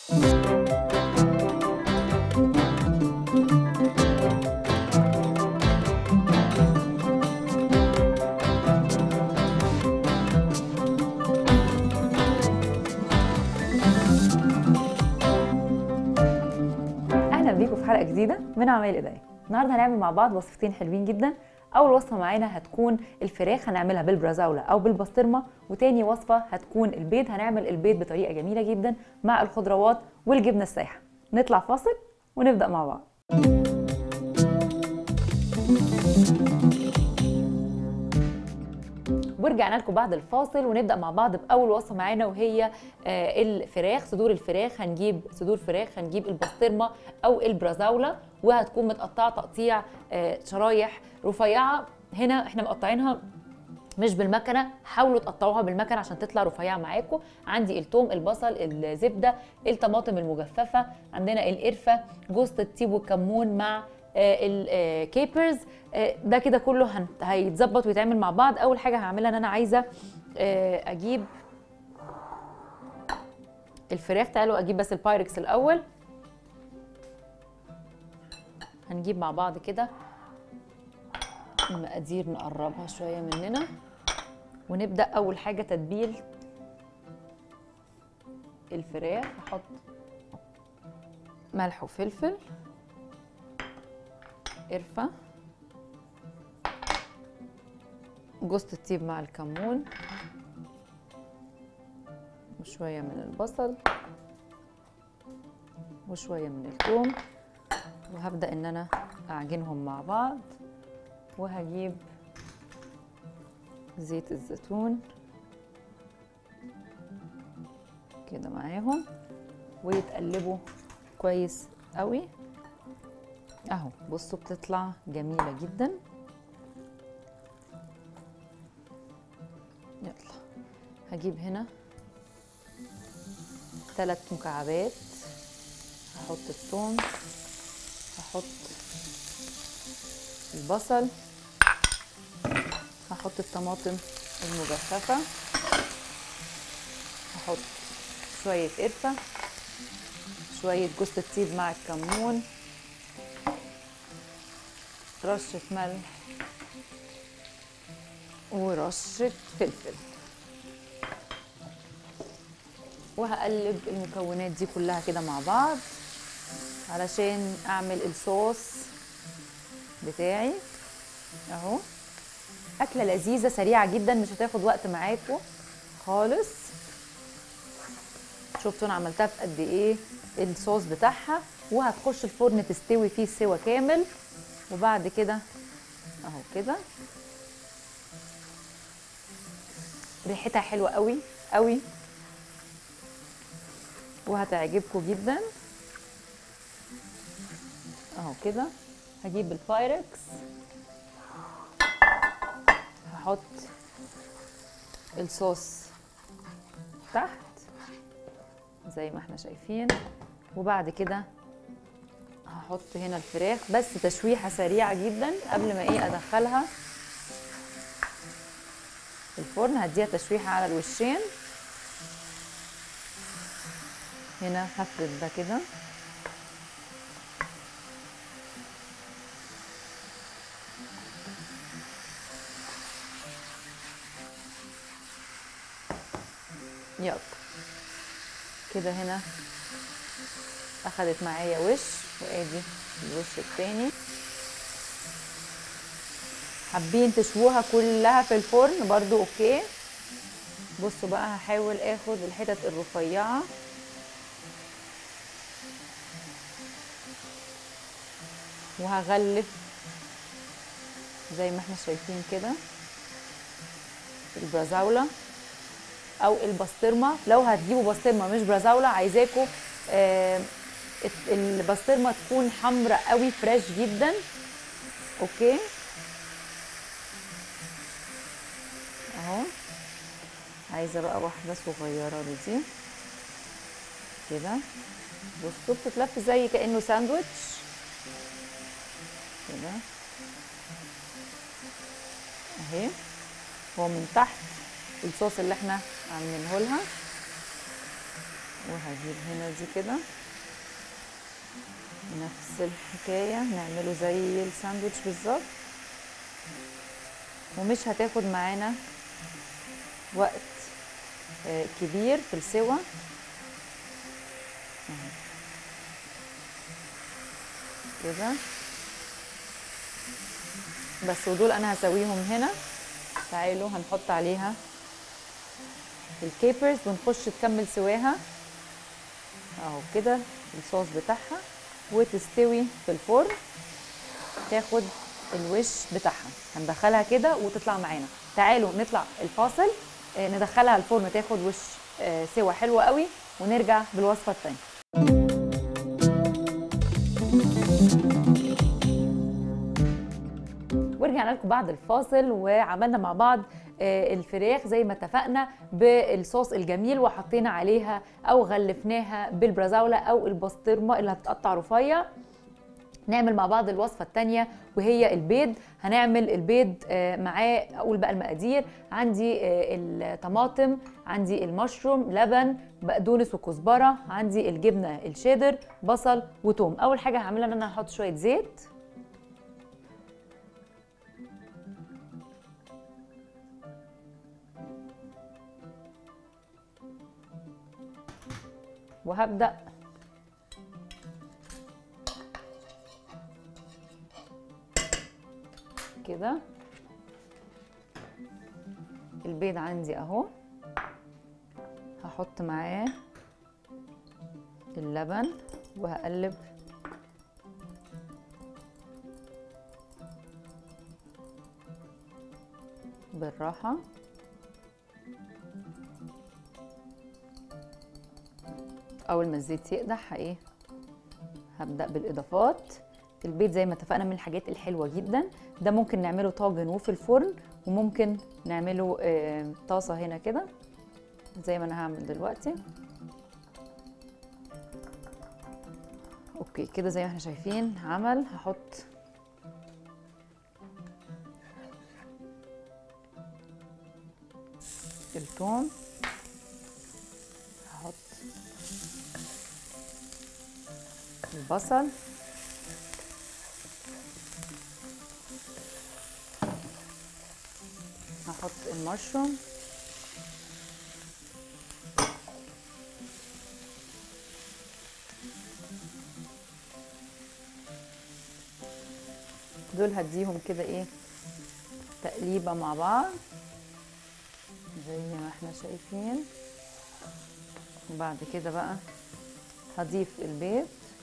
اهلا بيكم في حلقه جديده من عمايل ايديا النهارده هنعمل مع بعض وصفتين حلوين جدا اول وصفه معانا هتكون الفراخ هنعملها بالبرازاولا او بالبسطرمه وتاني وصفه هتكون البيض هنعمل البيض بطريقه جميله جدا مع الخضروات والجبنه السايحه نطلع فاصل ونبدا مع بعض ورجعنا لكم بعد الفاصل ونبدا مع بعض باول وصفه معانا وهي آه، الفراخ صدور الفراخ هنجيب صدور فراخ هنجيب البسطرمه او البرازاولا وهتكون متقطعه تقطيع آه، شرايح رفيعه هنا احنا مقطعينها مش بالمكنه حاولوا تقطعوها بالمكنه عشان تطلع رفيعه معاكم عندي التوم البصل الزبده الطماطم المجففه عندنا القرفه جوز الطيب والكمون مع الكيبرز ده كده كله هن- هيتظبط ويتعمل مع بعض اول حاجه هعملها ان انا عايزه آه، اجيب الفراخ تعالوا اجيب بس البايركس الاول هنجيب مع بعض كده المقادير نقربها شويه مننا ونبدا اول حاجه تتبيل الفراخ هحط ملح وفلفل قرفه جوز الطيب مع الكمون وشويه من البصل وشويه من الثوم وهبدا ان انا اعجنهم مع بعض وهجيب زيت الزيتون كده معاهم ويتقلبوا كويس قوي اهو بصوا بتطلع جميله جدا يلا هجيب هنا ثلاث مكعبات هحط الثوم هحط البصل هحط الطماطم المجففة هحط شوية قرفة شوية جوز الطيب مع الكمون رشة ملح ورشة فلفل وهقلب المكونات دي كلها كده مع بعض علشان اعمل الصوص بتاعي اهو اكله لذيذه سريعه جدا مش هتاخد وقت معاكم خالص شفتوا انا عملتها في قد ايه الصوص بتاعها وهتخش الفرن تستوي فيه سوا كامل وبعد كده اهو كده ريحتها حلوه قوي قوي وهتعجبكم جدا اهو كده هجيب البايركس هحط الصوص تحت زي ما احنا شايفين وبعد كده هحط هنا الفراخ بس تشويحه سريعه جدا قبل ما ايه ادخلها الفرن هديها تشويحه على الوشين هنا هفرد ده كده يلا كده هنا اخدت معايا وش وادي الوش التاني حابين تشووها كلها في الفرن برضو اوكي بصوا بقى هحاول اخد الحتت الرفيعه وهغلف زي ما احنا شايفين كده البرازاولا او البسطرمه لو هتجيبوا بسطرمه مش برازاولا عايزاكم آه البسطرمه تكون حمراء قوي فريش جدا اوكي اهو عايزه بقى واحده صغيره دي كده بصوا بتتلف زي كانه ساندوتش كده اهي هو من تحت الصوص اللي احنا عاملينه لها وهجيب هنا دي كده نفس الحكاية نعمله زي الساندوتش بالظبط ومش هتاخد معانا وقت آه، كبير في السوا أهو. كده بس ودول انا هسويهم هنا تعالوا هنحط عليها الكيبرز ونخش تكمل سواها اهو كده الصوص بتاعها وتستوي في الفرن تاخد الوش بتاعها هندخلها كده وتطلع معانا تعالوا نطلع الفاصل آه، ندخلها الفرن تاخد وش آه، سوا حلوة قوي ونرجع بالوصفة التانية ورجعنا لكم بعد الفاصل وعملنا مع بعض آه، الفراخ زي ما اتفقنا بالصوص الجميل وحطينا عليها او غلفناها بالبرازاولا او البسطرمه اللي هتتقطع رفيع نعمل مع بعض الوصفة التانية وهي البيض هنعمل البيض آه، معاه أقول بقى المقادير عندي آه، الطماطم عندي المشروم لبن بقدونس وكزبرة عندي الجبنة الشيدر بصل وتوم أول حاجة هعملها إن أنا هحط شوية زيت وهبدأ كده البيض عندي اهو هحط معاه اللبن وهقلب بالراحة أول ما الزيت يقدح ايه هبدأ بالإضافات البيض زي ما اتفقنا من الحاجات الحلوة جدا ده ممكن نعمله طاجن وفي الفرن وممكن نعمله آه، طاسة هنا كده زي ما أنا هعمل دلوقتي اوكي كده زي ما احنا شايفين عمل هحط الثوم هحط البصل هحط المشروم دول هديهم كده ايه تقليبه مع بعض زي ما احنا شايفين وبعد كده بقى هضيف البيض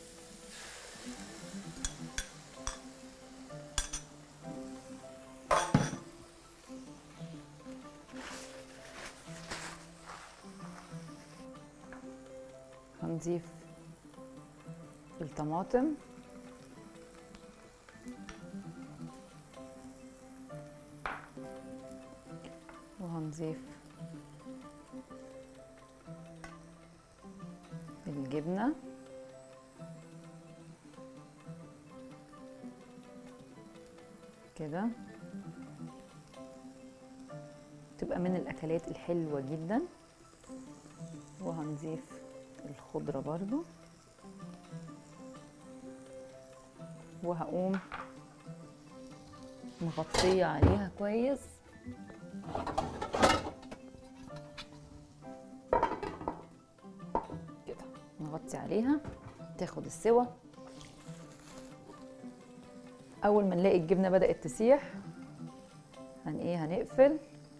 هنضيف الطماطم وهنضيف الجبنة كده تبقى من الأكلات الحلوة جدا وهنضيف الخضرة برضو وهقوم مغطية عليها كويس كده نغطي عليها تاخد السوا اول ما نلاقي الجبنه بدات تسيح هن ايه هنقفل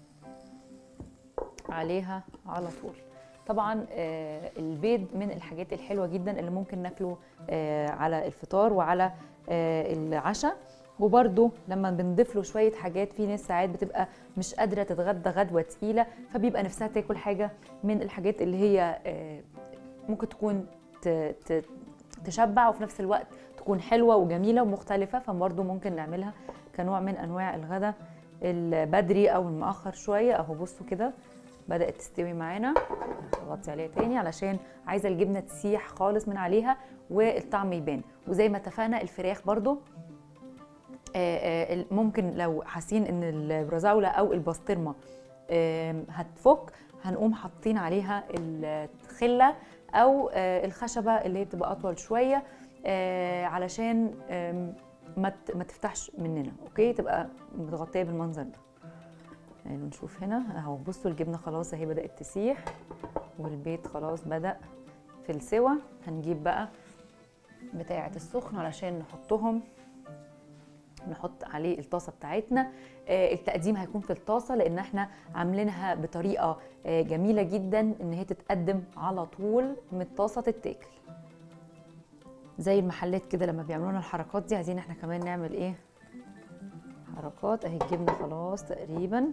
عليها على طول طبعا آه، البيض من الحاجات الحلوه جدا اللي ممكن ناكله آه، على الفطار وعلى آه، العشاء وبرده لما بنضيف له شويه حاجات في ناس ساعات بتبقى مش قادره تتغدى غدوه تقيله فبيبقى نفسها تاكل حاجه من الحاجات اللي هي آه، ممكن تكون ت- ت- تشبع وفي نفس الوقت تكون حلوه وجميله ومختلفه فبرضه ممكن نعملها كنوع من انواع الغداء البدري او المؤخر شويه اهو بصوا كده بدات تستوي معانا اغطي عليها تاني علشان عايزه الجبنه تسيح خالص من عليها والطعم يبان وزي ما اتفقنا الفراخ برضو آه، آه، ال- ممكن لو حاسين ان البرازاولا او البسطرمه آم، هتفك هنقوم حاطين عليها الخله او آه، الخشبه اللي هي بتبقى اطول شويه آه، علشان آم، ما ت- ما تفتحش مننا اوكي تبقى متغطيه بالمنظر ده يعني نشوف هنا اهو بصوا الجبنه خلاص اهي بدات تسيح والبيض خلاص بدا في السوا هنجيب بقى بتاعه السخن علشان نحطهم نحط عليه الطاسه بتاعتنا آه، التقديم هيكون في الطاسه لان احنا عاملينها بطريقه آه، جميله جدا ان هي تتقدم على طول من الطاسه تتاكل زي المحلات كده لما بيعملوا لنا الحركات دي عايزين احنا كمان نعمل ايه حركات اهي الجبنه خلاص تقريبا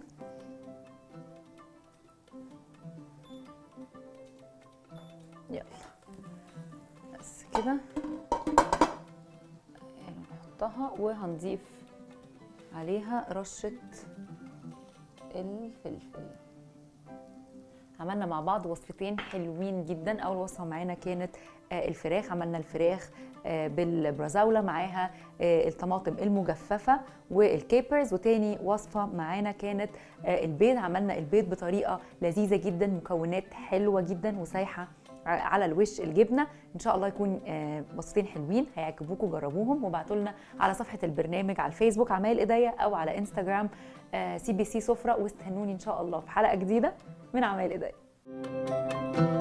يلا بس كده نحطها وهنضيف عليها رشة الفلفل عملنا مع بعض وصفتين حلوين جدا اول وصفه معانا كانت آه، الفراخ عملنا الفراخ آه، بالبرازاولا معاها آه، الطماطم المجففه والكيبرز وتاني وصفه معانا كانت آه، البيض عملنا البيض بطريقه لذيذه جدا مكونات حلوه جدا وسايحه ع- على الوش الجبنه ان شاء الله يكون آه، وصفتين حلوين هيعجبوكم جربوهم وابعتوا لنا على صفحه البرنامج على الفيسبوك عمايل ايديا او على انستغرام سي بي سي سفره واستنوني ان شاء الله في حلقه جديده من عمايل ايديا